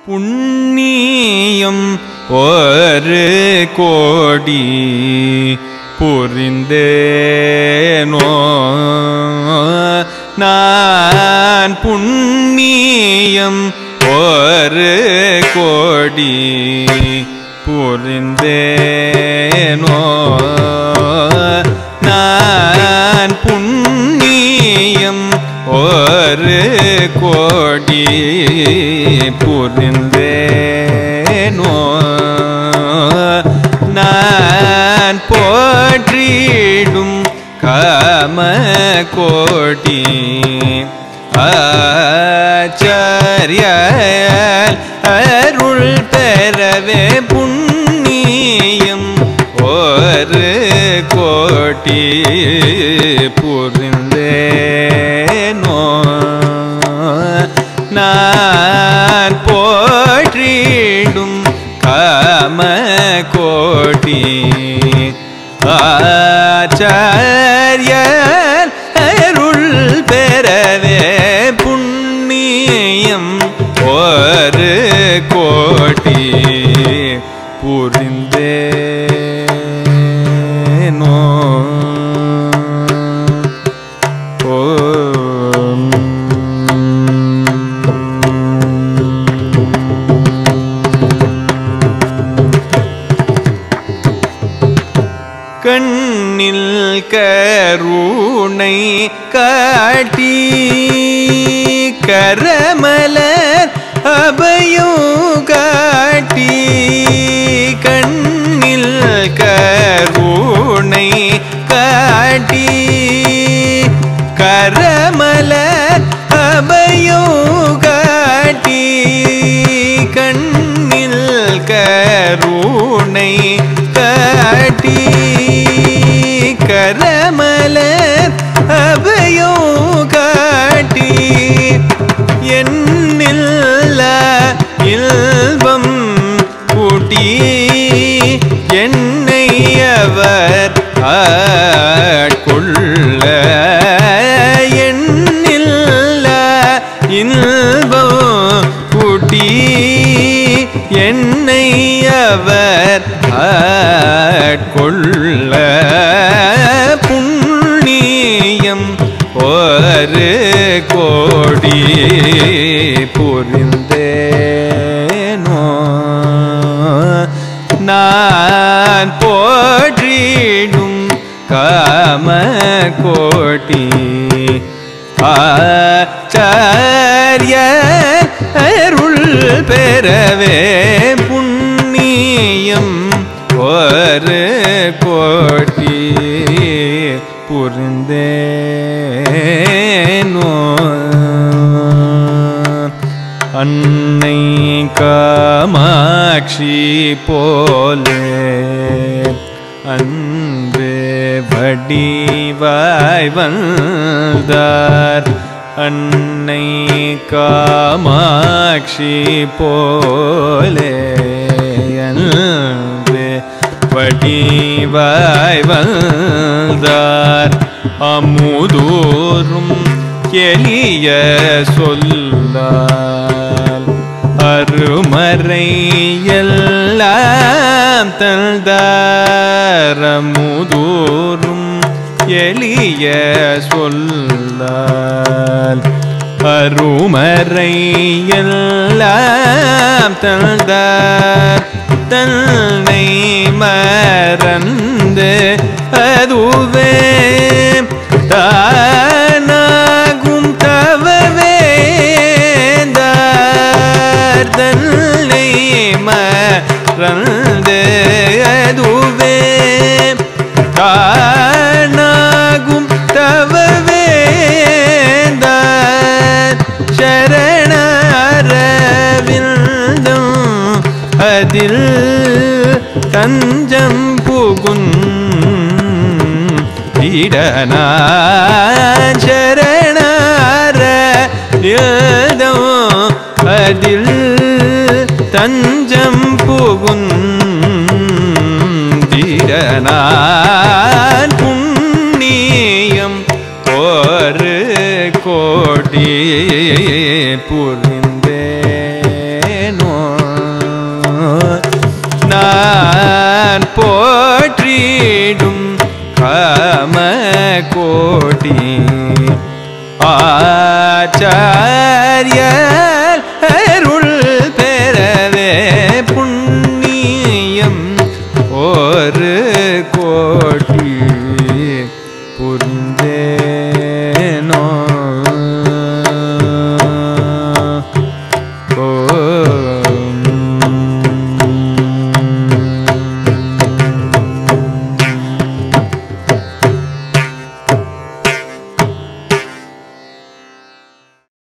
புண்ணியம் ஒரு கோடி புரிந்தேனோ நான் புண்ணியம் ஒரு கோடி புரிந்தேனோ நான் புண்ணியம் ஒரு கோடி புரிந்தேனோ நான் போற்றிடும் காம கோடி ஆச்சாரியல் அருள் பெறவே புண்ணியம் ஒரு கோட்டி புரிந்தேனோ நான் போற்றிடும் காம கோட்டி ஆச்சாரியர் அருள் பெறவே புண்ணியம் ஒரு கோட்டி புரிந்தேனோ கண்ணில் கருணை காட்டி கரமலர் அபயம் காட்டி கண்ணில் கருணை காட்டி கரமலர் அபயம் காட்டி கண்ணில் கருணை காட்டி கரமலர் அபயோ காட்டி என்னில்ல இல்பம் கூட்டி என்னை அவர் ஆட்கொள்ள என்னில்ல இல்பம் கூட்டி என்னை அவர் ஆட்கொள்ள புண்ணியம் ஒரு கோடி புரிந்தேனோ நான் போற்றிடும் காம கோட்டி ஆச்சாரிய அருள் பெறவே புண்ணியம் ஒரு கோட்டி புரிந்தேனோ அன்னை காமாட்சி போலே அன்பு வடிவாய் வந்தார் அன்னை காமாட்சி போலே அன்பு வடிவாய் வந்தார் அமுதூரும் எளிய சொல்லால் அருமறை எல்லாம் தந்தாரமுதூரும் எளிய சொல்லால் அருமறை எல்லாம் தந்தார் தன்னை மறந்து அதுவே தானாகும் தவவேந்தார் தன்னை மறந்து அதுவே தானாகும் தவவேந்தார் சரணரவிந்தம் அதில் தஞ்சம் புகுன் இடனா சரணர அதில் தஞ்சம் புகுன் திறனான் புண்ணியம் ஒரு கோடி புரிந்தேனோ கோட்டி ஆச்சாரியர் அருள் பெறவே புண்ணியம் ஒரு கோட்டி